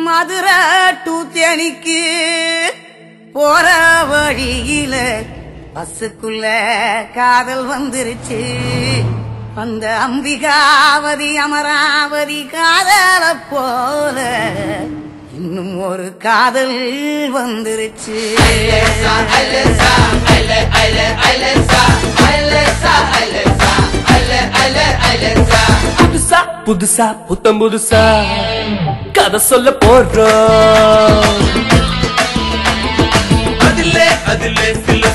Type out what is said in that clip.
Madurai to தேனிக்கு போற வழியில பஸ்ஸுக்குள்ள காதல் வந்துருச்சு அந்த அம்பிகாவதி அமராவதி காதல போல இன்னும் ஒரு காதல் வந்துருச்சு புதுசா புதுசா புத்தம் புதுசா கதை சொல்ல போறோம் அதிலே அதிலே சில